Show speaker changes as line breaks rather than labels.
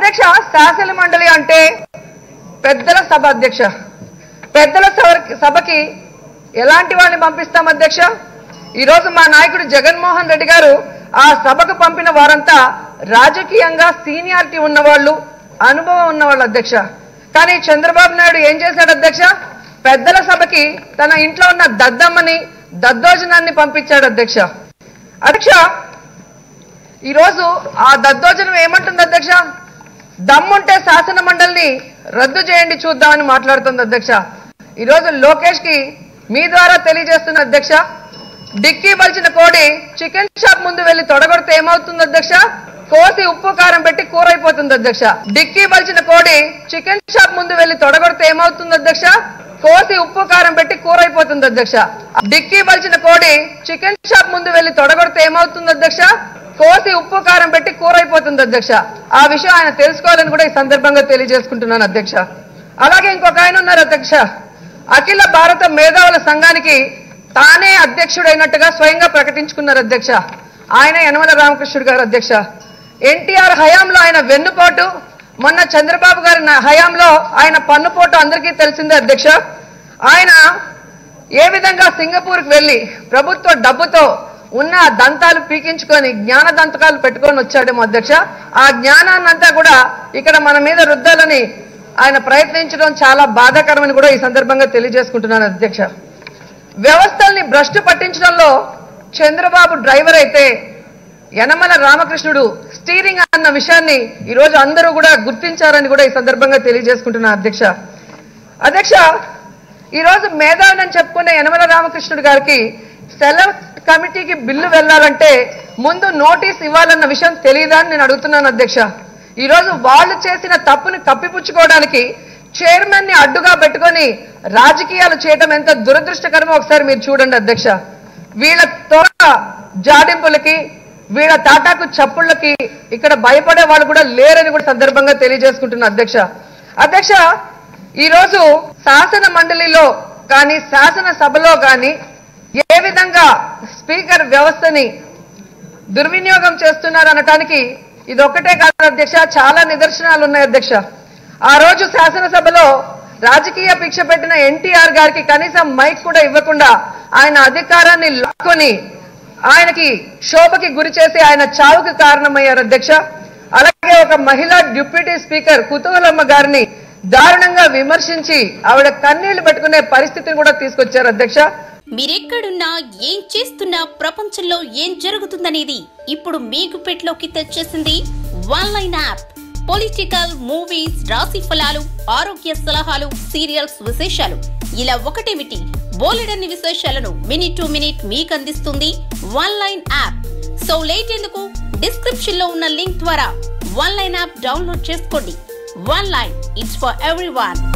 అధ్యక్ష శాసన మండలి అంటే పెద్దల సభ అధ్యక్ష పెద్దల సభ- సభకి ఎలాంటి వాళ్ళని పంపిస్తాం అధ్యక్ష ఈరోజు మా నాయకుడు జగన్మోహన్ రెడ్డి గారు ఆ సభకు పంపిన వారంతా రాజకీయంగా సీనియారిటీ ఉన్నవాళ్ళు అనుభవం ఉన్నవాళ్ళు అధ్యక్ష కానీ చంద్రబాబు నాయుడు ఏం చేశాడు అధ్యక్ష పెద్దల సభకి తన ఇంట్లో ఉన్న దద్దమ్మని దద్దోజనాన్ని పంపించాడు అధ్యక్ష అధ్యక్ష ఈరోజు ఆ దద్దోజనం ఏమంటుంది అధ్యక్ష దమ్ముంటే శాసన మండలిని రద్దు చేయండి చూద్దామని మాట్లాడుతుంది అధ్యక్ష ఈరోజు లోకేష్ కి మీ ద్వారా తెలియజేస్తున్న అధ్యక్ష డిక్కీ బలిచిన కోడి చికెన్ షాప్ ముందు వెళ్లి తొడగొడితే ఏమవుతుంది అధ్యక్ష కోసి ఉప్పు కారం పెట్టి కూర అయిపోతుంది అధ్యక్ష డిక్కీ బలిచిన కోడి చికెన్ షాప్ ముందు వెళ్లి తొడగొడితే ఏమవుతుంది అధ్యక్ష కోసి ఉప్పు కారం పెట్టి కూర అయిపోతుంది అధ్యక్ష డిక్కీ బలిచిన కోడి చికెన్ షాప్ ముందు వెళ్లి తొడగొడితే ఏమవుతుంది అధ్యక్ష కోసి ఉప్పు కారం పెట్టి కూర అయిపోతుంది అధ్యక్ష ఆ విషయం ఆయన తెలుసుకోవాలని కూడా ఈ సందర్భంగా తెలియజేసుకుంటున్నాను అధ్యక్ష అలాగే ఇంకొక ఆయన ఉన్నారు అధ్యక్ష అఖిల భారత మేధావుల సంఘానికి తానే అధ్యక్షుడైనట్టుగా స్వయంగా ప్రకటించుకున్నారు అధ్యక్ష ఆయన యనమల రామకృష్ణుడు గారు అధ్యక్ష ఎన్టీఆర్ హయాంలో ఆయన వెన్నుపోటు మొన్న చంద్రబాబు గారి నా- హయాంలో ఆయన పన్నుపోటు అందరికీ తెలిసిందే అధ్యక్ష ఆయన ఏ విధంగా సింగపూర్కి వెళ్లి ప్రభుత్వ డబ్బుతో ఉన్న ఆ దంతాలు పీకించుకొని జ్ఞాన దంతకాలు పెట్టుకొని వచ్చాడేమో అధ్యక్ష ఆ జ్ఞానాన్నంతా కూడా ఇక్కడ మన మీద రుద్దాలని ఆయన ప్రయత్నించడం చాలా బాధాకరమని కూడా ఈ సందర్భంగా తెలియజేసుకుంటున్నాను అధ్యక్ష వ్యవస్థల్ని భ్రష్టు పట్టించడంలో చంద్రబాబు డ్రైవర్ అయితే యనమల రామకృష్ణుడు స్టీరింగ్ అన్న విషయాన్ని ఈ రోజు అందరూ కూడా గుర్తించారని కూడా ఈ సందర్భంగా తెలియజేసుకుంటున్నా అధ్యక్ష అధ్యక్ష ఈ రోజు మేధావిని చెప్పుకునే యనమల రామకృష్ణుడు గారికి సెలెక్ట్ కమిటీకి బిల్లు వెళ్లాలంటే ముందు నోటీస్ ఇవ్వాలన్న విషయం తెలియదా అని నేను అడుగుతున్నాను అధ్యక్ష ఈ రోజు వాళ్ళు చేసిన తప్పుని కప్పిపుచ్చుకోవడానికి చైర్మన్ ని అడ్డుగా పెట్టుకొని రాజకీయాలు చేయటం ఎంత దురదృష్టకరమో ఒకసారి మీరు చూడండి అధ్యక్ష వీళ్ళ తోట జాడింపులకి వీళ్ళ తాటాకు చప్పుళ్ళకి ఇక్కడ భయపడే వాళ్ళు కూడా లేరని కూడా సందర్భంగా తెలియజేసుకుంటున్నా అధ్యక్ష అధ్యక్ష ఈ రోజు శాసన మండలిలో కానీ శాసన సభలో కానీ ఏ విధంగా స్పీకర్ వ్యవస్థని దుర్వినియోగం చేస్తున్నారు అనటానికి ఇది ఒక్కటే కాదు అధ్యక్ష చాలా నిదర్శనాలు ఉన్నాయి అధ్యక్ష ఆ రోజు శాసనసభలో రాజకీయ భిక్ష పెట్టిన ఎన్టీఆర్ గారికి కనీసం మైక్ కూడా ఇవ్వకుండా ఆయన అధికారాన్ని లాక్కొని ఆయనకి శోభకి గురి చేసి ఆయన చావుకి కారణమయ్యారు అధ్యక్ష అలాగే ఒక మహిళా డిప్యూటీ స్పీకర్ కుతూహలమ్మ గారిని దారుణంగా విమర్శించి ఆవిడ కన్నీళ్లు పెట్టుకునే పరిస్థితిని కూడా తీసుకొచ్చారు అధ్యక్ష
మీరెక్కడున్నా ఏం చేస్తున్నా ప్రపంచంలో ఏం జరుగుతుందనేది ఇప్పుడు మీకు పెట్లోకి తెచ్చేసింది one line app political movies రాశి ఫలాలు ఆరోగ్య సలహాలు సీరియల్స్ విశేషాలు ఇలా ఒకటేమిటి బోలెడన్ని విశేషాలను మినిట్ టు మినిట్ మీకు అందిస్తుంది one line app so late ఎందుకు డిస్క్రిప్షన్ లో ఉన్న లింక్ ద్వారా వన్ లైన్ యాప్ డౌన్లోడ్ చేసుకోండి one line it's for every